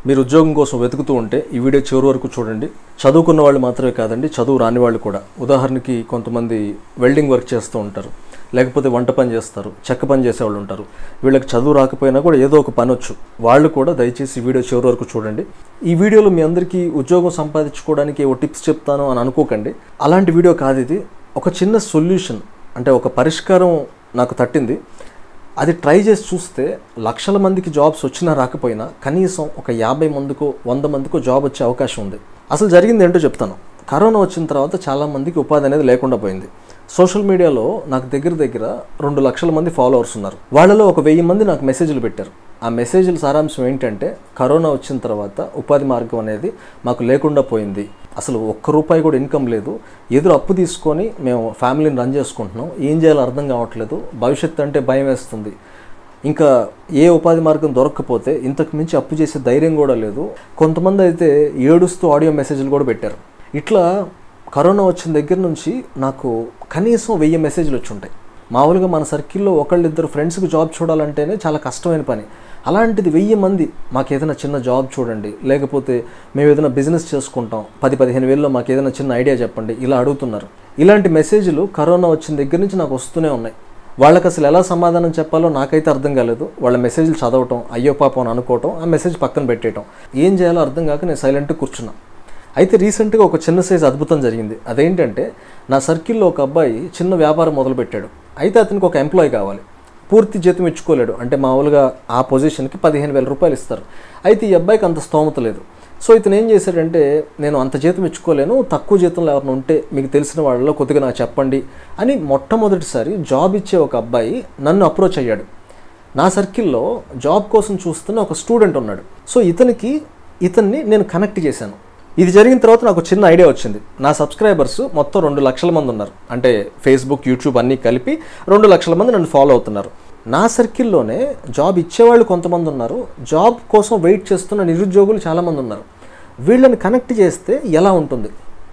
మీరు ఉద్యోగం కోసం వెతుకుతూ ఉంటే ఈ వీడియో చివరి వరకు చూడండి చదువుకున్న వాళ్ళు మాత్రమే కాదండి చదువు రాని వాళ్ళు కూడా ఉదాహరణకి కొంతమంది వెల్డింగ్ వర్క్ చేస్తూ ఉంటారు లేకపోతే వంట పని చేస్తారు చెక్క పని చేసేవాళ్ళు ఉంటారు వీళ్ళకి చదువు రాకపోయినా కూడా ఏదో ఒక పని వచ్చు వాళ్ళు కూడా దయచేసి ఈ వీడియో చివరి వరకు చూడండి ఈ వీడియోలో మీ అందరికీ ఉద్యోగం సంపాదించుకోవడానికి ఓ టిప్స్ చెప్తాను అని అనుకోకండి అలాంటి వీడియో కాదు ఇది ఒక చిన్న సొల్యూషన్ అంటే ఒక పరిష్కారం నాకు తట్టింది అది ట్రై చేసి చూస్తే లక్షల మందికి జాబ్స్ వచ్చినా రాకపోయినా కనీసం ఒక యాభై మందికో వంద మందికో జాబ్ వచ్చే అవకాశం ఉంది అసలు జరిగింది ఏంటో చెప్తాను కరోనా వచ్చిన తర్వాత చాలా మందికి ఉపాధి అనేది లేకుండా పోయింది సోషల్ మీడియాలో నాకు దగ్గర దగ్గర రెండు లక్షల మంది ఫాలోవర్స్ ఉన్నారు వాళ్ళలో ఒక వెయ్యి మంది నాకు మెసేజ్లు పెట్టారు ఆ మెసేజ్ల సారాంశం ఏంటంటే కరోనా వచ్చిన తర్వాత ఉపాధి మార్గం అనేది మాకు లేకుండా పోయింది అసలు ఒక్క రూపాయి కూడా ఇన్కమ్ లేదు ఎదురు అప్పు తీసుకొని మేము ఫ్యామిలీని రన్ చేసుకుంటున్నాం ఏం చేయాలో అర్థం కావట్లేదు భవిష్యత్తు అంటే భయం వేస్తుంది ఇంకా ఏ ఉపాధి మార్గం దొరకకపోతే ఇంతకు మించి అప్పు చేసే ధైర్యం కూడా లేదు కొంతమంది అయితే ఏడుస్తూ ఆడియో మెసేజ్లు కూడా పెట్టారు ఇట్లా కరోనా వచ్చిన దగ్గర నుంచి నాకు కనీసం వెయ్యి మెసేజ్లు వచ్చి ఉంటాయి మామూలుగా మన సర్కిల్లో ఒకళ్ళిద్దరు ఫ్రెండ్స్కి జాబ్ చూడాలంటేనే చాలా కష్టమైన పని అలాంటిది వెయ్యి మంది మాకు ఏదైనా చిన్న జాబ్ చూడండి లేకపోతే మేము ఏదైనా బిజినెస్ చేసుకుంటాం పది పదిహేను వేలలో మాకు ఏదైనా చిన్న ఐడియా చెప్పండి ఇలా అడుగుతున్నారు ఇలాంటి మెసేజ్లు కరోనా వచ్చిన దగ్గర నుంచి నాకు వస్తూనే ఉన్నాయి వాళ్ళకి అసలు ఎలా సమాధానం చెప్పాలో నాకైతే అర్థం కాలేదు వాళ్ళ మెసేజ్లు చదవటం అయ్యో పాపం అని అనుకోవటం ఆ మెసేజ్ పక్కన పెట్టేయటం ఏం చేయాలో అర్థం కాక నేను సైలెంట్గా కూర్చున్నా అయితే రీసెంట్గా ఒక చిన్న సైజ్ అద్భుతం జరిగింది అదేంటంటే నా సర్కిల్లో ఒక అబ్బాయి చిన్న వ్యాపారం మొదలుపెట్టాడు అయితే అతనికి ఒక ఎంప్లాయ్ కావాలి పూర్తి జీతం ఇచ్చుకోలేడు అంటే మామూలుగా ఆ పొజిషన్కి పదిహేను వేల రూపాయలు ఇస్తారు అయితే ఈ అబ్బాయికి అంత స్తోమత లేదు సో ఇతను ఏం చేశాడంటే నేను అంత జీతం ఇచ్చుకోలేను తక్కువ జీతంలో ఎవరైనా ఉంటే మీకు తెలిసిన వాళ్ళలో కొద్దిగా నాకు చెప్పండి అని మొట్టమొదటిసారి జాబ్ ఇచ్చే ఒక అబ్బాయి నన్ను అప్రోచ్ అయ్యాడు నా సర్కిల్లో జాబ్ కోసం చూస్తున్న ఒక స్టూడెంట్ ఉన్నాడు సో ఇతనికి ఇతన్ని నేను కనెక్ట్ చేశాను ఇది జరిగిన తర్వాత నాకు చిన్న ఐడియా వచ్చింది నా సబ్స్క్రైబర్స్ మొత్తం రెండు లక్షల మంది ఉన్నారు అంటే ఫేస్బుక్ యూట్యూబ్ అన్నీ కలిపి రెండు లక్షల మంది నన్ను ఫాలో అవుతున్నారు నా సర్కిల్లోనే జాబ్ ఇచ్చేవాళ్ళు కొంతమంది ఉన్నారు జాబ్ కోసం వెయిట్ చేస్తున్న నిరుద్యోగులు చాలామంది ఉన్నారు వీళ్ళని కనెక్ట్ చేస్తే ఎలా ఉంటుంది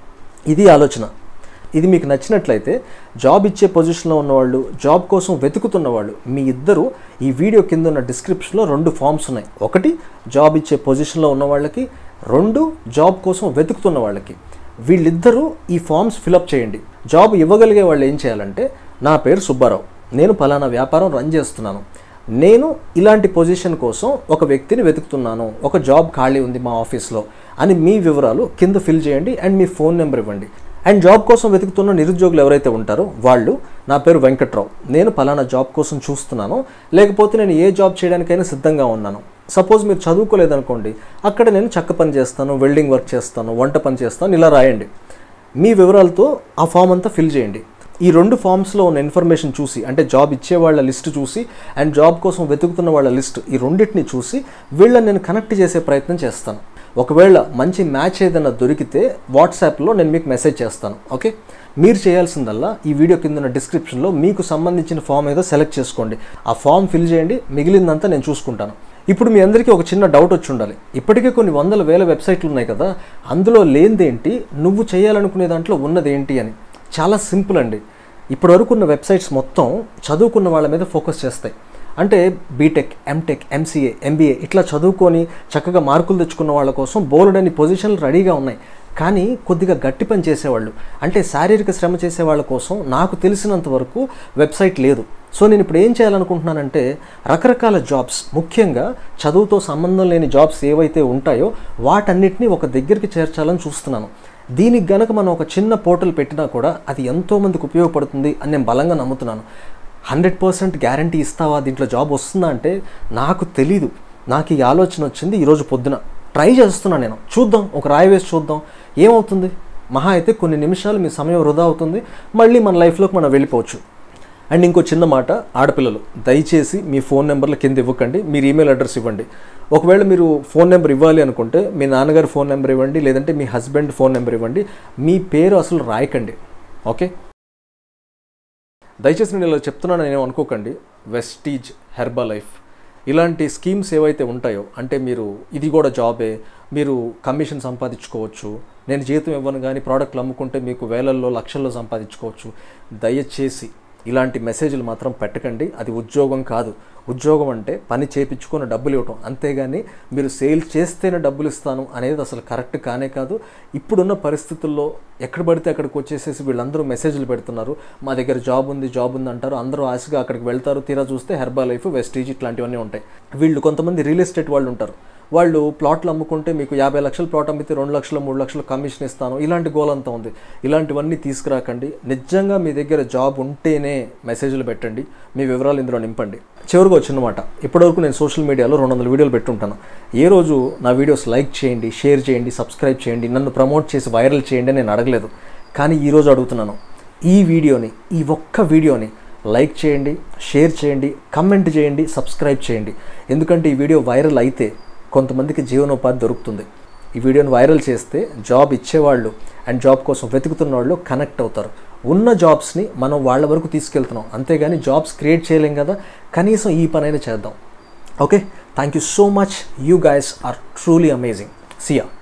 ఇది ఆలోచన ఇది మీకు నచ్చినట్లయితే జాబ్ ఇచ్చే పొజిషన్లో ఉన్నవాళ్ళు జాబ్ కోసం వెతుకుతున్న వాళ్ళు మీ ఇద్దరు ఈ వీడియో కింద ఉన్న డిస్క్రిప్షన్లో రెండు ఫామ్స్ ఉన్నాయి ఒకటి జాబ్ ఇచ్చే పొజిషన్లో ఉన్న వాళ్ళకి రెండు జాబ్ కోసం వెతుకుతున్న వాళ్ళకి వీళ్ళిద్దరూ ఈ ఫామ్స్ ఫిలప్ చేయండి జాబ్ ఇవ్వగలిగే వాళ్ళు ఏం చేయాలంటే నా పేరు సుబ్బారావు నేను పలానా వ్యాపారం రన్ చేస్తున్నాను నేను ఇలాంటి పొజిషన్ కోసం ఒక వ్యక్తిని వెతుకుతున్నాను ఒక జాబ్ ఖాళీ ఉంది మా ఆఫీస్లో అని మీ వివరాలు కింద ఫిల్ చేయండి అండ్ మీ ఫోన్ నెంబర్ ఇవ్వండి అండ్ జాబ్ కోసం వెతుకుతున్న నిరుద్యోగులు ఎవరైతే ఉంటారో వాళ్ళు నా పేరు వెంకట్రావు నేను పలానా జాబ్ కోసం చూస్తున్నాను లేకపోతే నేను ఏ జాబ్ చేయడానికైనా సిద్ధంగా ఉన్నాను సపోజ్ మీరు చదువుకోలేదనుకోండి అక్కడ నేను చెక్క పని చేస్తాను వెల్డింగ్ వర్క్ చేస్తాను వంట పని చేస్తాను ఇలా రాయండి మీ వివరాలతో ఆ ఫామ్ అంతా ఫిల్ చేయండి ఈ రెండు ఫామ్స్లో ఉన్న ఇన్ఫర్మేషన్ చూసి అంటే జాబ్ ఇచ్చే వాళ్ళ లిస్ట్ చూసి అండ్ జాబ్ కోసం వెతుకుతున్న వాళ్ళ లిస్ట్ ఈ రెండింటిని చూసి వీళ్ళని నేను కనెక్ట్ చేసే ప్రయత్నం చేస్తాను ఒకవేళ మంచి మ్యాచ్ ఏదైనా దొరికితే వాట్సాప్లో నేను మీకు మెసేజ్ చేస్తాను ఓకే మీరు చేయాల్సిందల్లా ఈ వీడియో కింద ఉన్న డిస్క్రిప్షన్లో మీకు సంబంధించిన ఫామ్ ఏదో సెలెక్ట్ చేసుకోండి ఆ ఫామ్ ఫిల్ చేయండి మిగిలిందంతా నేను చూసుకుంటాను ఇప్పుడు మీ అందరికీ ఒక చిన్న డౌట్ వచ్చి ఉండాలి ఇప్పటికే కొన్ని వందల వేల వెబ్సైట్లు ఉన్నాయి కదా అందులో లేనిదేంటి నువ్వు చేయాలనుకునే దాంట్లో ఉన్నదేంటి అని చాలా సింపుల్ అండి ఇప్పటివరకు ఉన్న వెబ్సైట్స్ మొత్తం చదువుకున్న వాళ్ళ మీద ఫోకస్ చేస్తాయి అంటే బీటెక్ ఎంటెక్ ఎంసీఏ ఎంబీఏ ఇట్లా చదువుకొని చక్కగా మార్కులు తెచ్చుకున్న వాళ్ళ కోసం బోలెడని పొజిషన్లు రెడీగా ఉన్నాయి కానీ కొద్దిగా గట్టి పని చేసేవాళ్ళు అంటే శారీరక శ్రమ చేసే వాళ్ళ కోసం నాకు తెలిసినంత వరకు వెబ్సైట్ లేదు సో నేను ఇప్పుడు ఏం చేయాలనుకుంటున్నానంటే రకరకాల జాబ్స్ ముఖ్యంగా చదువుతో సంబంధం లేని జాబ్స్ ఏవైతే ఉంటాయో వాటన్నిటిని ఒక దగ్గరికి చేర్చాలని చూస్తున్నాను దీనికి గనక మనం ఒక చిన్న పోర్టల్ పెట్టినా కూడా అది ఎంతోమందికి ఉపయోగపడుతుంది అని నేను బలంగా నమ్ముతున్నాను హండ్రెడ్ పర్సెంట్ గ్యారంటీ ఇస్తావా దీంట్లో జాబ్ వస్తుందా అంటే నాకు తెలీదు నాకు ఈ ఆలోచన వచ్చింది ఈరోజు పొద్దున ట్రై చేస్తున్నాను నేను చూద్దాం ఒక రాయి వేసి చూద్దాం ఏమవుతుంది మహా అయితే కొన్ని నిమిషాలు మీ సమయం వృధా అవుతుంది మళ్ళీ మన లైఫ్లోకి మనం వెళ్ళిపోవచ్చు అండ్ ఇంకో చిన్న మాట ఆడపిల్లలు దయచేసి మీ ఫోన్ నెంబర్ల కింద ఇవ్వకండి మీరు ఈమెయిల్ అడ్రస్ ఇవ్వండి ఒకవేళ మీరు ఫోన్ నెంబర్ ఇవ్వాలి అనుకుంటే మీ నాన్నగారి ఫోన్ నెంబర్ ఇవ్వండి లేదంటే మీ హస్బెండ్ ఫోన్ నెంబర్ ఇవ్వండి మీ పేరు అసలు రాయకండి ఓకే దయచేసి నేను ఇలా చెప్తున్నాను నేను అనుకోకండి వెస్టీజ్ హెర్బా లైఫ్ ఇలాంటి స్కీమ్స్ ఏవైతే ఉంటాయో అంటే మీరు ఇది కూడా జాబే మీరు కమిషన్ సంపాదించుకోవచ్చు నేను జీతం ఇవ్వను కానీ ప్రోడక్ట్లు అమ్ముకుంటే మీకు వేలల్లో లక్షల్లో సంపాదించుకోవచ్చు దయచేసి ఇలాంటి మెసేజ్లు మాత్రం పెట్టకండి అది ఉద్యోగం కాదు ఉద్యోగం అంటే పని చేపించుకొని డబ్బులు ఇవ్వటం అంతేగాని మీరు సేల్ చేస్తేనే డబ్బులు ఇస్తాను అనేది అసలు కరెక్ట్ కానే కాదు ఇప్పుడున్న పరిస్థితుల్లో ఎక్కడ పడితే అక్కడికి వచ్చేసేసి వీళ్ళందరూ మెసేజ్లు పెడుతున్నారు మా దగ్గర జాబ్ ఉంది జాబ్ ఉంది అంటారు అందరూ ఆశగా అక్కడికి వెళ్తారు తీరా చూస్తే హెర్బా లైఫ్ వెస్టీజ్ ఇట్లాంటివన్నీ ఉంటాయి వీళ్ళు కొంతమంది రియల్ ఎస్టేట్ వాళ్ళు ఉంటారు వాళ్ళు ప్లాట్లు అమ్ముకుంటే మీకు యాభై లక్షల ప్లాట్ అమ్మితే రెండు లక్షలు మూడు లక్షలు కమిషన్ ఇస్తాను ఇలాంటి గోల్ అంతా ఉంది ఇలాంటివన్నీ తీసుకురాకండి నిజంగా మీ దగ్గర జాబ్ ఉంటేనే మెసేజ్లు పెట్టండి మీ వివరాలు ఇందులో నింపండి చివరిగా వచ్చినమాట ఇప్పటివరకు నేను సోషల్ మీడియాలో రెండు వందల వీడియోలు పెట్టుంటాను ఏ రోజు నా వీడియోస్ లైక్ చేయండి షేర్ చేయండి సబ్స్క్రైబ్ చేయండి నన్ను ప్రమోట్ చేసి వైరల్ చేయండి అని నేను అడగలేదు కానీ ఈరోజు అడుగుతున్నాను ఈ వీడియోని ఈ ఒక్క వీడియోని లైక్ చేయండి షేర్ చేయండి కమెంట్ చేయండి సబ్స్క్రైబ్ చేయండి ఎందుకంటే ఈ వీడియో వైరల్ అయితే కొంతమందికి జీవనోపాధి దొరుకుతుంది ఈ వీడియోని వైరల్ చేస్తే జాబ్ ఇచ్చేవాళ్ళు అండ్ జాబ్ కోసం వెతుకుతున్న వాళ్ళు కనెక్ట్ అవుతారు ఉన్న జాబ్స్ని మనం వాళ్ళ వరకు తీసుకెళ్తున్నాం అంతేగాని జాబ్స్ క్రియేట్ చేయలేం కదా కనీసం ఈ పనైనా చేద్దాం okay thank you so much you guys are truly amazing chia